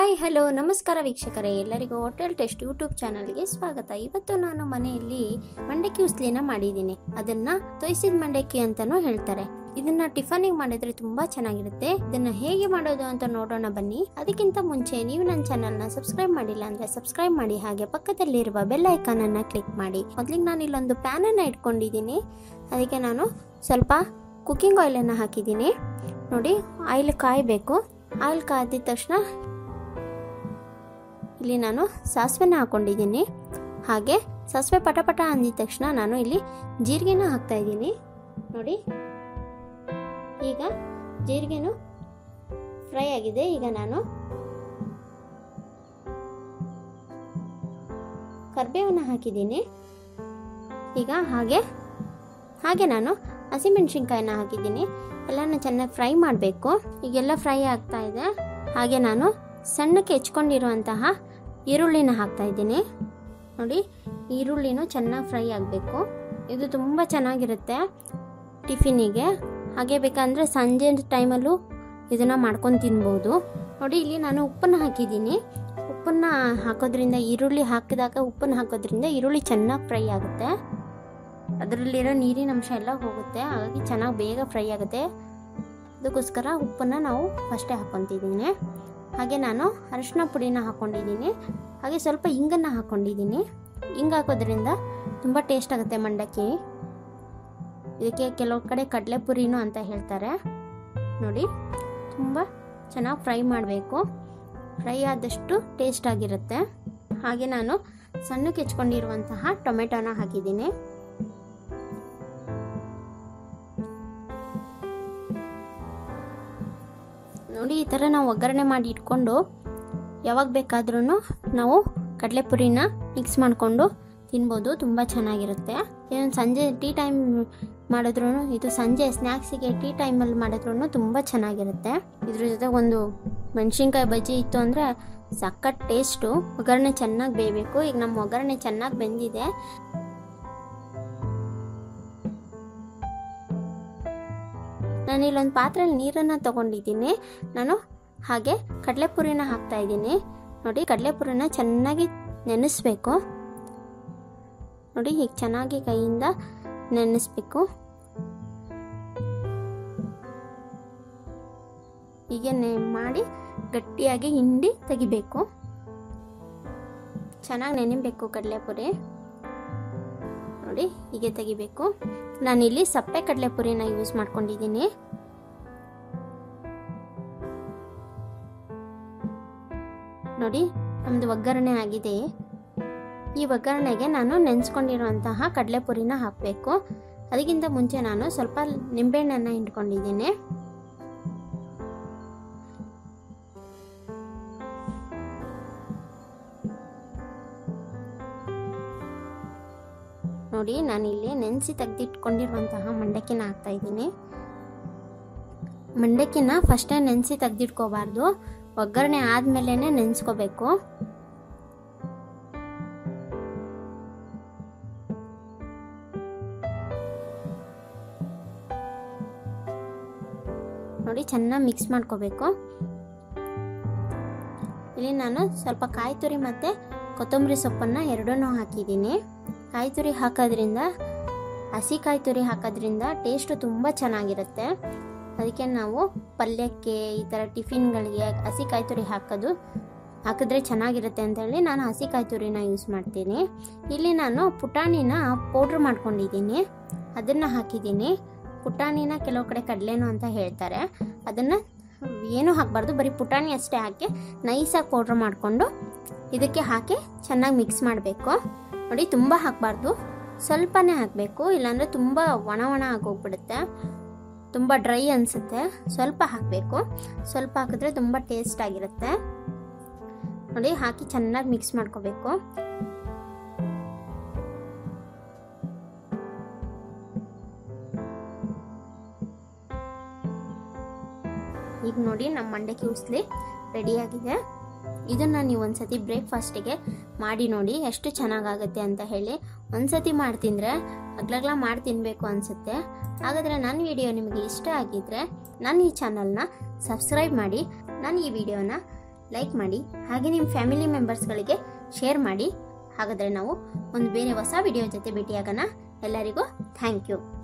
hi hello ನಮಸ್ಕಾರ ವೀಕ್ಷಕರೇ ಎಲ್ಲರಿಗೂ ಹೋಟೆಲ್ ಟೆಸ್ಟ್ ಯೂಟ್ಯೂಬ್ ಚಾನಲ್ಗೆ ಸ್ವಾಗತ ಇವತ್ತು ನಾನು ಮನೆಯಲ್ಲಿ ಮಂಡಕ್ಕಿ ಉಸ್ಲಿನ ಮಾಡಿದ್ದೀನಿ ಅದನ್ನ ತೊಯ್ಸಿದ ಮಂಡಕ್ಕಿ ಅಂತಾನೂ ಹೇಳ್ತಾರೆ ಇದನ್ನ ಟಿಫನಿಗೆ ಮಾಡಿದ್ರೆ ತುಂಬಾ ಚೆನ್ನಾಗಿರುತ್ತೆ ಇದನ್ನ ಹೇಗೆ ಮಾಡೋದು ಅಂತ ನೋಡೋಣ ಬನ್ನಿ ಅದಕ್ಕಿಂತ ಮುಂಚೆ ನೀವು ನನ್ನ ಚಾನಲ್ನ ಸಬ್ಸ್ಕ್ರೈಬ್ ಮಾಡಿಲ್ಲ ಅಂದ್ರೆ ಸಬ್ಸ್ಕ್ರೈಬ್ ಮಾಡಿ ಹಾಗೆ ಪಕ್ಕದಲ್ಲಿರುವ ಬೆಲ್ ಐಕಾನ್ ಅನ್ನ ಕ್ಲಿಕ್ ಮಾಡಿ ಮೊದಲಿಗೆ ನಾನು ಇಲ್ಲೊಂದು ಪ್ಯಾನ್ ಅನ್ನ ಇಟ್ಕೊಂಡಿದ್ದೀನಿ ಅದಕ್ಕೆ ನಾನು ಸ್ವಲ್ಪ ಕುಕ್ಕಿಂಗ್ ಆಯಿಲ್ ಅನ್ನ ಹಾಕಿದ್ದೀನಿ ನೋಡಿ ಆಯಿಲ್ ಕಾಯಬೇಕು ಆಯಿಲ್ ಕಾದಿದ ತಕ್ಷಣ ಇಲ್ಲಿ ನಾನು ಸಾಸಿವೆನ ಹಾಕೊಂಡಿದ್ದೀನಿ ಹಾಗೆ ಸಾಸಿವೆ ಪಟಪಟ ಅಂದಿದ ತಕ್ಷಣ ನಾನು ಇಲ್ಲಿ ಜೀರಿಗೆನ ಹಾಕ್ತಾ ಇದ್ದೀನಿ ನೋಡಿ ಈಗ ಜೀರಿಗೆನು ಫ್ರೈ ಆಗಿದೆ ಈಗ ನಾನು ಕರ್ಬೇವನ್ನ ಹಾಕಿದ್ದೀನಿ ಈಗ ಹಾಗೆ ಹಾಗೆ ನಾನು ಹಸಿಮೆಣಸಿನ್ಕಾಯಿನ ಹಾಕಿದ್ದೀನಿ ಎಲ್ಲನೂ ಚೆನ್ನಾಗಿ ಫ್ರೈ ಮಾಡಬೇಕು ಈಗೆಲ್ಲ ಫ್ರೈ ಆಗ್ತಾ ಇದೆ ಹಾಗೆ ನಾನು ಸಣ್ಣಕ್ಕೆ ಹೆಚ್ಕೊಂಡಿರುವಂತಹ ಈರುಳ್ಳಿನ ಹಾಕ್ತಾ ಇದ್ದೀನಿ ನೋಡಿ ಈರುಳ್ಳಿನೂ ಚೆನ್ನಾಗಿ ಫ್ರೈ ಆಗಬೇಕು ಇದು ತುಂಬ ಚೆನ್ನಾಗಿರುತ್ತೆ ಟಿಫಿನಿಗೆ ಹಾಗೆ ಬೇಕಂದರೆ ಸಂಜೆ ಟೈಮಲ್ಲೂ ಇದನ್ನು ಮಾಡ್ಕೊಂಡು ತಿನ್ಬೋದು ನೋಡಿ ಇಲ್ಲಿ ನಾನು ಉಪ್ಪನ್ನು ಹಾಕಿದ್ದೀನಿ ಉಪ್ಪನ್ನು ಹಾಕೋದ್ರಿಂದ ಈರುಳ್ಳಿ ಹಾಕಿದಾಗ ಉಪ್ಪನ್ನು ಹಾಕೋದ್ರಿಂದ ಈರುಳ್ಳಿ ಚೆನ್ನಾಗಿ ಫ್ರೈ ಆಗುತ್ತೆ ಅದರಲ್ಲಿರೋ ನೀರಿನ ಅಂಶ ಎಲ್ಲ ಹೋಗುತ್ತೆ ಹಾಗಾಗಿ ಚೆನ್ನಾಗಿ ಬೇಗ ಫ್ರೈ ಆಗುತ್ತೆ ಅದಕ್ಕೋಸ್ಕರ ಉಪ್ಪನ್ನು ನಾವು ಫಸ್ಟೇ ಹಾಕ್ಕೊತಿದ್ದೀನಿ ಹಾಗೆ ನಾನು ಅರಿಶಿನ ಪುಡಿನ ಹಾಕ್ಕೊಂಡಿದ್ದೀನಿ ಹಾಗೆ ಸ್ವಲ್ಪ ಹಿಂಗನ್ನು ಹಾಕ್ಕೊಂಡಿದ್ದೀನಿ ಹಿಂಗೆ ಹಾಕೋದ್ರಿಂದ ತುಂಬ ಟೇಸ್ಟ್ ಆಗುತ್ತೆ ಮಂಡಕ್ಕಿ ಇದಕ್ಕೆ ಕೆಲವು ಕಡೆ ಕಡಲೆಪುರಿನೂ ಅಂತ ಹೇಳ್ತಾರೆ ನೋಡಿ ತುಂಬ ಚೆನ್ನಾಗಿ ಫ್ರೈ ಮಾಡಬೇಕು ಫ್ರೈ ಆದಷ್ಟು ಟೇಸ್ಟ್ ಆಗಿರುತ್ತೆ ಹಾಗೆ ನಾನು ಸಣ್ಣಕ್ಕೆ ಹೆಚ್ಕೊಂಡಿರುವಂತಹ ಟೊಮೆಟೊನ ಹಾಕಿದ್ದೀನಿ ನೋಡಿ ಈ ಥರ ನಾವು ಒಗ್ಗರಣೆ ಮಾಡಿ ಇಟ್ಕೊಂಡು ಯಾವಾಗ ಬೇಕಾದ್ರೂ ನಾವು ಕಡಲೆಪುರಿನ ಮಿಕ್ಸ್ ಮಾಡಿಕೊಂಡು ತಿನ್ಬೋದು ತುಂಬ ಚೆನ್ನಾಗಿರುತ್ತೆ ಏನು ಸಂಜೆ ಟೀ ಟೈಮ್ ಮಾಡಿದ್ರು ಇದು ಸಂಜೆ ಸ್ನ್ಯಾಕ್ಸಿಗೆ ಟೀ ಟೈಮಲ್ಲಿ ಮಾಡಿದ್ರು ತುಂಬ ಚೆನ್ನಾಗಿರುತ್ತೆ ಇದ್ರ ಜೊತೆ ಒಂದು ಮೆಣಸಿನ್ಕಾಯಿ ಬಜ್ಜಿ ಇತ್ತು ಅಂದರೆ ಸಖತ್ ಟೇಸ್ಟು ಒಗ್ಗರಣೆ ಚೆನ್ನಾಗಿ ಬೇಯಬೇಕು ಈಗ ನಮ್ಮ ಒಗ್ಗರಣೆ ಚೆನ್ನಾಗಿ ಬೆಂದಿದೆ ನಾನು ಇಲ್ಲೊಂದು ಪಾತ್ರೆಯಲ್ಲಿ ನೀರನ್ನು ತಗೊಂಡಿದ್ದೀನಿ ನಾನು ಹಾಗೆ ಕಡಲೆಪುರಿನ ಹಾಕ್ತಾ ಇದ್ದೀನಿ ನೋಡಿ ಕಡಲೆಪುರಿನ ಚೆನ್ನಾಗಿ ನೆನೆಸ್ಬೇಕು ನೋಡಿ ಹೀಗೆ ಚೆನ್ನಾಗಿ ಕೈಯಿಂದ ನೆನೆಸ್ಬೇಕು ಹೀಗೆ ನೆ ಮಾಡಿ ಗಟ್ಟಿಯಾಗಿ ಹಿಂಡಿ ತೆಗಿಬೇಕು ಚೆನ್ನಾಗಿ ನೆನೆಬೇಕು ಕಡಲೆಪುರಿ ನೋಡಿ ಹೀಗೆ ತೆಗಿಬೇಕು ನಾನಿಲ್ಲಿ ಸಪ್ಪೆ ಕಡಲೆಪುರಿನ ಯೂಸ್ ಮಾಡ್ಕೊಂಡಿದ್ದೀನಿ ನೋಡಿ ನಮ್ಮದು ಒಗ್ಗರಣೆ ಆಗಿದೆ ಈ ಒಗ್ಗರಣೆಗೆ ನಾನು ನೆನೆಸ್ಕೊಂಡಿರುವಂತಹ ಕಡಲೆಪುರಿನ ಹಾಕಬೇಕು ಅದಕ್ಕಿಂತ ಮುಂಚೆ ನಾನು ಸ್ವಲ್ಪ ನಿಂಬೆಹಣ್ಣನ್ನು ಹಿಂಡ್ಕೊಂಡಿದ್ದೀನಿ ನೋಡಿ ನಾನಿಲ್ಲಿ ನೆನೆಸಿ ತೆಗೆದಿಟ್ಕೊಂಡಿರುವಂತಹ ಮಂಡಕ್ಕಿನ ಹಾಕ್ತಾ ಇದ್ದೀನಿ ಮಂಡಕ್ಕಿನ ಫಸ್ಟೇ ನೆನೆಸಿ ತೆಗೆದಿಟ್ಕೋಬಾರ್ದು ಒಗ್ಗರಣೆ ಆದಮೇಲೆ ನೆನೆಸ್ಕೋಬೇಕು ನೋಡಿ ಚೆನ್ನಾಗಿ ಮಿಕ್ಸ್ ಮಾಡ್ಕೋಬೇಕು ಇಲ್ಲಿ ನಾನು ಸ್ವಲ್ಪ ಕಾಯಿ ತುರಿ ಮತ್ತು ಕೊತ್ತಂಬರಿ ಸೊಪ್ಪನ್ನು ಎರಡನ್ನೂ ಹಾಕಿದ್ದೀನಿ ಕಾಯಿ ತುರಿ ಹಾಕೋದ್ರಿಂದ ಹಸಿ ಕಾಯಿ ತುರಿ ಹಾಕೋದ್ರಿಂದ ಟೇಸ್ಟು ತುಂಬ ಚೆನ್ನಾಗಿರುತ್ತೆ ಅದಕ್ಕೆ ನಾವು ಪಲ್ಯಕ್ಕೆ ಈ ಥರ ಟಿಫಿನ್ಗಳಿಗೆ ಹಸಿ ಕಾಯಿ ತುರಿ ಹಾಕೋದು ಹಾಕಿದ್ರೆ ಚೆನ್ನಾಗಿರುತ್ತೆ ಅಂತೇಳಿ ನಾನು ಹಸಿ ಕಾಯಿ ತುರಿನ ಯೂಸ್ ಮಾಡ್ತೀನಿ ಇಲ್ಲಿ ನಾನು ಪುಟಾಣಿನ ಪೌಡ್ರ್ ಮಾಡ್ಕೊಂಡಿದ್ದೀನಿ ಅದನ್ನು ಹಾಕಿದ್ದೀನಿ ಪುಟಾಣಿನ ಕೆಲವು ಕಡೆ ಕಡಲೆನು ಅಂತ ಹೇಳ್ತಾರೆ ಅದನ್ನು ಏನೂ ಹಾಕಬಾರ್ದು ಬರೀ ಪುಟಾಣಿ ಅಷ್ಟೇ ಹಾಕಿ ನೈಸಾಗಿ ಪೌಡ್ರ್ ಮಾಡಿಕೊಂಡು ಇದಕ್ಕೆ ಹಾಕಿ ಚೆನ್ನಾಗಿ ಮಿಕ್ಸ್ ಮಾಡಬೇಕು ನೋಡಿ ತುಂಬ ಹಾಕಬಾರ್ದು ಸ್ವಲ್ಪನೇ ಹಾಕಬೇಕು ಇಲ್ಲಾಂದರೆ ತುಂಬ ಒಣ ಒಣ ಆಗೋಗ್ಬಿಡುತ್ತೆ ತುಂಬ ಡ್ರೈ ಅನಿಸುತ್ತೆ ಸ್ವಲ್ಪ ಹಾಕಬೇಕು ಸ್ವಲ್ಪ ಹಾಕಿದ್ರೆ ತುಂಬ ಟೇಸ್ಟ್ ಆಗಿರುತ್ತೆ ನೋಡಿ ಹಾಕಿ ಚೆನ್ನಾಗಿ ಮಿಕ್ಸ್ ಮಾಡ್ಕೋಬೇಕು ಈಗ ನೋಡಿ ನಮ್ಮ ಮಂಡಕ್ಕಿ ಉಸ್ಲಿ ರೆಡಿಯಾಗಿದೆ ಇದನ್ನು ನೀವು ಒಂದ್ಸತಿ ಬ್ರೇಕ್ಫಾಸ್ಟಿಗೆ ಮಾಡಿ ನೋಡಿ ಎಷ್ಟು ಚೆನ್ನಾಗಾಗುತ್ತೆ ಅಂತ ಹೇಳಿ ಒಂದ್ಸತಿ ಮಾಡಿ ತಿಂದರೆ ಅಗ್ಲಗ್ಲ ಮಾಡಿ ತಿನ್ನಬೇಕು ಅನಿಸುತ್ತೆ ಹಾಗಾದರೆ ನನ್ನ ವಿಡಿಯೋ ನಿಮಗೆ ಇಷ್ಟ ಆಗಿದ್ದರೆ ನನ್ನ ಈ ಚಾನಲ್ನ ಸಬ್ಸ್ಕ್ರೈಬ್ ಮಾಡಿ ನಾನು ಈ ವಿಡಿಯೋನ ಲೈಕ್ ಮಾಡಿ ಹಾಗೆ ನಿಮ್ಮ ಫ್ಯಾಮಿಲಿ ಮೆಂಬರ್ಸ್ಗಳಿಗೆ ಶೇರ್ ಮಾಡಿ ಹಾಗಾದರೆ ನಾವು ಒಂದು ಬೇರೆ ಹೊಸ ವಿಡಿಯೋ ಜೊತೆ ಭೇಟಿಯಾಗೋಣ ಎಲ್ಲರಿಗೂ ಥ್ಯಾಂಕ್ ಯು